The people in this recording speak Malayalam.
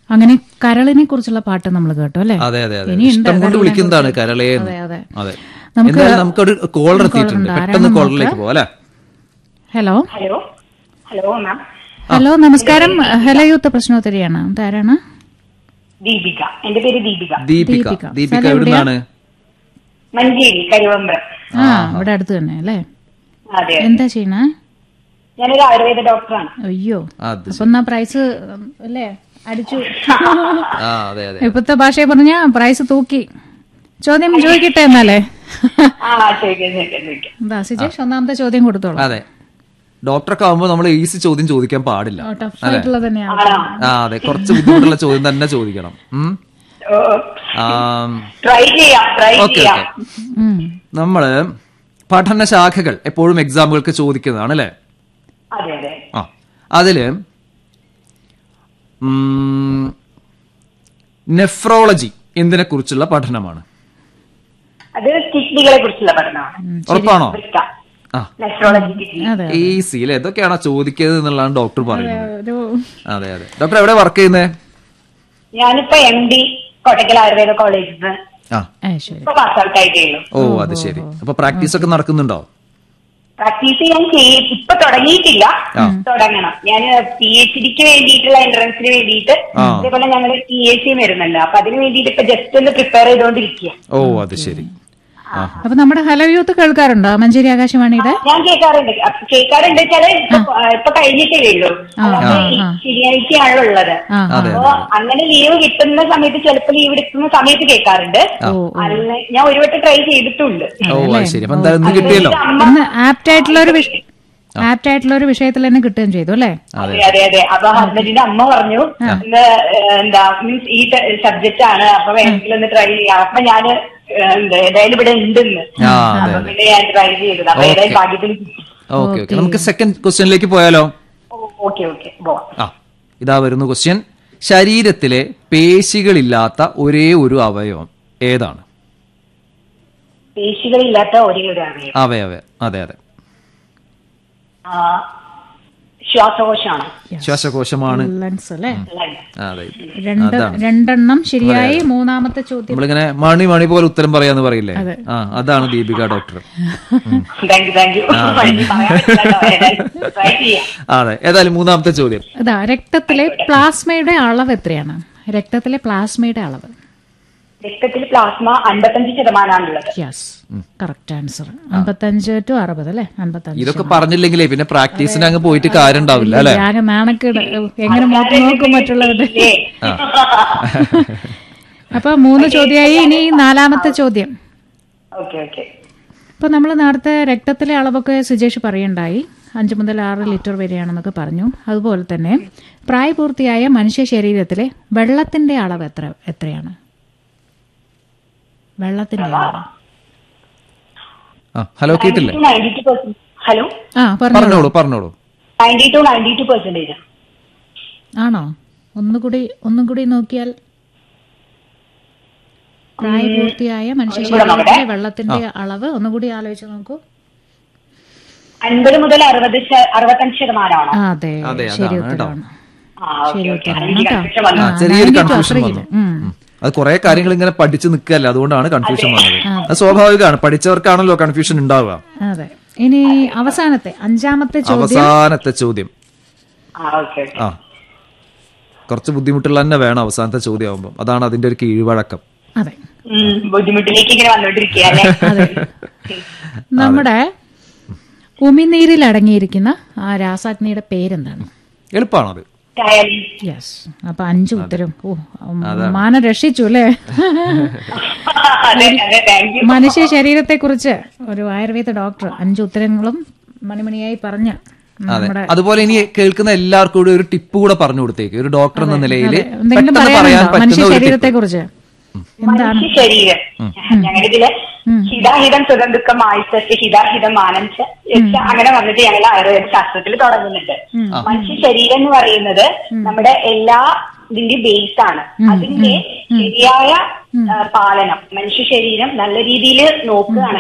അങ്ങനെ കരളിനെ കുറിച്ചുള്ള പാട്ട് നമ്മൾ കേട്ടു അല്ലേ അതെ അതെ അതെ ഇനിയുണ്ട് ഇഷ്ടം കൊണ്ട് കരളിനെ വിളിക്കുന്നതാണ് കുറിച്ച്. കരളേന്ന് അതെ, അതെ. അതെ നമുക്ക് എന്തായാലും നമുക്കൊരു കോളർ എത്തിയിട്ടുണ്ട് caller ഉണ്ട്. പെട്ടെന്ന് ആരാണെന്ന് കോളറിലേക്ക് പോവാം അല്ലെ hello hello hello ma'am hello നമസ്കാരം ഹലോ യൂത്ത് പ്രശ്നോത്തരിയാണ് ഇതാരാണ് ദീപിക എന്റെ പേര് ദീപിക ദീപിക ദീപിക. ദീപിക സ്ഥലം എവിടെയാ? എവിടുന്നാണ് മഞ്ചേരി കരുവമ്പ്രം ആ ഇവിടെ അടുത്ത് തന്നെ അല്ലേ അതെ എന്താ ചെയ്യണ ഞാനൊരു ആയുർവേദ ഡോക്ടറാണ് അയ്യോ അത് അപ്പൊ എന്നാ പ്രൈസ് അല്ലേ അടിച്ചു ആ അതെ അതെ ഇപ്പത്തെ ഭാഷയെ പറഞ്ഞ പ്രൈസ് തൂക്കി ചോദ്യം ചോദിക്കട്ടെ എന്നാലേ ആ ചോദിക്കാം ചോദിക്കാം ചോദിക്കാം എന്താ സിജേഷ് ഒന്നാമത്തെ ചോദ്യം കൊടുത്തോളൂ അതെ ഡോക്ടറൊക്കെ ആവുമ്പോൾ നമ്മൾ ഈസി ചോദ്യം ചോദിക്കാൻ പാടില്ല ടഫ് ആയിട്ടുള്ള തന്നെയാണ് ആണോ ആ അതെ കുറച്ച് ബുദ്ധിമുട്ടുള്ള ചോദ്യം തന്നെ ചോദിക്കണം ഉം. ആം, ട്രൈ ചെയ്യാം ട്രൈ ഓക്കെ ചെയ്യാം ഓക്കെ ഉം. നമ്മള് പഠന ശാഖകൾ എപ്പോഴും എക്സാമുകൾക്ക് ചോദിക്കുന്നതാണ് അല്ലെ അതെ അതെ ആ അതില് ഉം, നെഫ്രോളജി എന്തിനെ കുറിച്ചുള്ള പഠനമാണ് അത് കിഡ്നികളെ കുറിച്ചുള്ള പഠനമാണ് ഉറപ്പാണോ വൃക്ക ആ നെഫ്രോളജി കിഡ്നി അതെ ഈസി അല്ലെ ഇതൊക്കെയാണോ ചോദിക്കുന്നത് എന്നുള്ളതാണ് ഡോക്ടർ പറയുന്നത് ഒരു അതെ അതെ ഡോക്ടർ എവിടെ വർക്ക് ചെയ്യുന്നേ ഞാനിപ്പോ എം ഡി കൊട്ടക്കൽ ആയുർവേദ കോളേജിൽ നിന്ന് ആ ഏ, ശരി ഇപ്പൊ പാസ് ഔട്ട് ആയിട്ടേ ഉള്ളൂ ഓ അത് ശരി അപ്പൊ പ്രാക്ടീസ് ഒക്കെ നടക്കുന്നുണ്ടോ പ്രാക്ടീസ് ഞാൻ ചെയ്യും ഇപ്പൊ തുടങ്ങിയിട്ടില്ല തുടങ്ങണം ഞാൻ പി എച്ച് ഡിക്ക് വേണ്ടിയിട്ടുള്ള എൻട്രൻസിന് വേണ്ടിയിട്ട് ആ. അതേപോലെ ഞങ്ങൾ പി എച്ച് സിയും വരുന്നുണ്ട് അപ്പൊ അതിന് വേണ്ടിയിട്ട് ഇപ്പൊ ജസ്റ്റ് ഒന്ന് പ്രിപ്പയർ ചെയ്തുകൊണ്ടിരിക്കുക ഓ അത് ശരി ആ അപ്പൊ നമ്മുടെ ഹലോ യൂത്ത് കേൾക്കാറുണ്ടോ മഞ്ചേരി ആകാശവാണിയുടെ ഞാൻ കേൾക്കാറുണ്ട് അപ്പൊ കേൾക്കാറുണ്ട് വെച്ചാല് ഇപ്പൊ ഇപ്പൊ കഴിഞ്ഞിട്ടേ ഉള്ളൂ അല്ലാതെ ഈ ആ. ശനിയാഴ്ചയാണല്ലോ ഉള്ളത് ആ അതെ അപ്പൊ അങ്ങനെ ലീവ് കിട്ടുന്ന സമയത്ത് ചിലപ്പോൾ ലീവ് എടുക്കുന്ന സമയത്ത് കേൾക്കാറുണ്ട് ഓ അല്ല ഞാൻ ഒരു വട്ടം ട്രൈ ചെയ്തിട്ടുണ്ട് ഓ അത് ശരി അപ്പൊ എന്തായാലും ഇന്ന് കിട്ടിയല്ലോ അമ്മ ഇന്ന് ആപ്റ്റ് ആയിട്ടുള്ള ഒരു വിഷ ആപ്റ്റ് ആയിട്ടുള്ള ഒരു വിഷയത്തിൽ തന്നെ കിട്ടുകയും ചെയ്തു അല്ലേ അതെ അതെ അതെ അപ്പൊ ഹസ്ബൻഡിന്റെ അമ്മ പറഞ്ഞു ഇന്ന് ഏഹ്, എന്താ മീൻസ് ഈ സബ്ജക്റ്റ് ആണ് അപ്പൊ വേണമെങ്കിൽ ഒന്ന് ട്രൈ ചെയ്യാം അപ്പൊ ഞാന് ഏഹ്, എന്താ ഏതായാലും ഇവിടെ ഉണ്ടെന്ന് ആ അതെ അപ്പൊ അതെ പിന്നെ ഞാൻ ട്രൈ ചെയ്തത് അപ്പൊ Okay. ഏതായാലും ഭാഗ്യത്തിന് കിട്ടി ഓക്കെ ഓക്കെ നമുക്ക് സെക്കൻഡ് ക്വസ്റ്റ്യനിലേക്ക് പോയാലോ ഓക്കെ ഓക്കെ പോവാം ആ ഇതാ വരുന്നു ക്വസ്റ്റ്യൻ ശരീരത്തിലെ പേശികളില്ലാത്ത ഒരേ ഒരു അവയവം ഏതാണ് പേശികളില്ലാത്ത ഒരേ ഒരു അവയവം അവയവ അതെ അതെ ആ, ശ്വാസകോശമാണ് ശ്വാസകോശമാണ് ലങ്സ് അല്ലേ അല്ലേ? ആ, അതെ രണ്ട് രണ്ടെണ്ണം ശരിയായി മൂന്നാമത്തെ ചോദ്യം നമ്മളിങ്ങനെ മണി മണി പോലെ ഉത്തരം പറയാന്ന് പറയില്ലേ ആ അതാണ് Deepika doctor thank you thank you try ചെയ്യാം അതെ ഏതായാലും മൂന്നാമത്തെ ചോദ്യം അതാ രക്തത്തിലെ പ്ലാസ്മയുടെ അളവ് എത്രയാണ് രക്തത്തിലെ പ്ലാസ്മയുടെ അളവ് രക്തത്തിൽ പ്ലാസ്മ അൻപത്തഞ്ച് ശതമാനമാണുള്ളത് യെസ് കറക്റ്റ് ആൻസർ അമ്പത്തഞ്ച് ടു അറുപത് അല്ലേ അമ്പത്തഞ്ച് ഇതൊക്കെ പറഞ്ഞില്ലെങ്കിലേ പിന്നെ പ്രാക്ടീസിന് അങ്ങ് പോയിട്ട് കാര്യം ഉണ്ടാവില്ല അല്ലെ ആകെ നാണക്കേട് എങ്ങനെ നോക്കി നോക്കും മറ്റുള്ളവരുടെ ഏ. അപ്പൊ മൂന്ന് ചോദ്യമായി ഇനി നാലാമത്തെ ചോദ്യം ഓക്കെ ഓക്കെ ഇപ്പൊ നമ്മൾ നേരത്തെ രക്തത്തിലെ അളവൊക്കെ സുജേഷ് പറയണ്ടായി അഞ്ച് മുതൽ ആറ് ലിറ്റർ വരെയാണെന്നൊക്കെ പറഞ്ഞു അതുപോലെ തന്നെ പ്രായപൂർത്തിയായ മനുഷ്യ ശരീരത്തിലെ വെള്ളത്തിന്റെ അളവ് എത്ര എത്രയാണ് വെള്ളത്തിന്റെ അളവ് ആ ഹലോ കേട്ടില്ലേ നയൻറ്റി ടു പെർസെന്റ് ഹലോ ആ പറഞ്ഞു പറഞ്ഞോളൂ പറഞ്ഞോളൂ ninety two ninety two percentage ആണോ ഒന്നുകൂടി ഒന്നും കൂടി നോക്കിയാൽ പ്രായപൂർത്തിയായ മനുഷ്യ ശരീരത്തിലെ വെള്ളത്തിന്റെ അളവ് ഒന്നുകൂടി ആലോചിച്ച് നോക്കൂ അൻപത് മുതൽ അറുപത് ശ- അറുപത്തഞ്ച് ശതമാനമാണോ ആ, അതെ അതെ, ശരി അതാണ് കേട്ടോ. ഉത്തരവാണ് ആ ഓക്കെ ശരി ഓക്കെ ഉത്തരവാണ് എനിക്ക് കേട്ടോ confusion വന്നു. ആ ആ, ചെറിയൊരു 92 കൺഫ്യൂഷൻ അത്രയില്ല. വന്നു ഉം. ഉം. അത് കുറെ കാര്യങ്ങൾ ഇങ്ങനെ പഠിച്ചു നിൽക്കല്ലേ അതുകൊണ്ടാണ് കൺഫ്യൂഷൻ വന്നത് അത് സ്വാഭാവികമാണ് പഠിച്ചവർക്കാണല്ലോ കൺഫ്യൂഷൻ ഉണ്ടാവുക അതെ ഇനി അവസാനത്തെ അഞ്ചാമത്തെ ചോദ്യം അവസാനത്തെ ചോദ്യം ആ ഓക്കെ ഓക്കെ ആ കുറച്ച് ബുദ്ധിമുട്ടുള്ള തന്നെ വേണം അവസാനത്തെ ചോദ്യം ആവുമ്പോൾ അതാണ് അതിന്റെ ഒരു കീഴ്വഴക്കം അതെ ഉം, ബുദ്ധിമുട്ടിലേക്ക് ഇങ്ങനെ വന്നോണ്ടിരിക്കുക അല്ലേ അതെ നമ്മുടെ ഉമിനീരിൽ അടങ്ങിയിരിക്കുന്ന ആ രാസാഗ്നിയുടെ പേരെന്താണ് എളുപ്പമാണത് ടയലി യെസ് അപ്പൊ അഞ്ച് ഉത്തരം ഓ മാന രക്ഷിച്ചു അല്ലേ അതെ അതെ താങ്ക് യു മനുഷ്യ ശരീരത്തെ കുറിച്ച് ഒരു ആയുർവേദ ഡോക്ടർ അഞ്ച് ഉത്തരങ്ങളും മണിമണിയായി പറഞ്ഞ അതെ നമ്മുടെ അതുപോലെ ഇനി കേൾക്കുന്ന എല്ലാവർക്കും കൂടി ഒരു ടിപ്പ് കൂടെ പറഞ്ഞു കൊടുത്തേക്ക് ഒരു ഡോക്ടർ എന്ന നിലയിൽ എന്തെങ്കിലും പെട്ടെന്ന് പറയാൻ പറയാനുണ്ടോ മനുഷ്യ പറ്റുന്ന ഒരു ശരീരത്തെ ടിപ്പ് കുറിച്ച് മനുഷ്യ ശരീരം ഞങ്ങളിതില് ഹിതാഹിതം സുഖം ദുഃഖം ആയുസസ് ഹിതാഹിതം മാനംശ യക്ഷ അങ്ങനെ വന്നിട്ട് ഞങ്ങൾ ആയുർവേദ ശാസ്ത്രത്തിൽ തുടങ്ങുന്നുണ്ട് മനുഷ്യ ശരീരം എന്ന് പറയുന്നത് നമ്മുടെ എല്ലാ ഇതിന്റെ ബേസ് ആണ് അതിന്റെ ശരിയായ ആ, പാലനം മനുഷ്യ ശരീരം നല്ല രീതിയിൽ നോക്കുകയാണെങ്കിൽ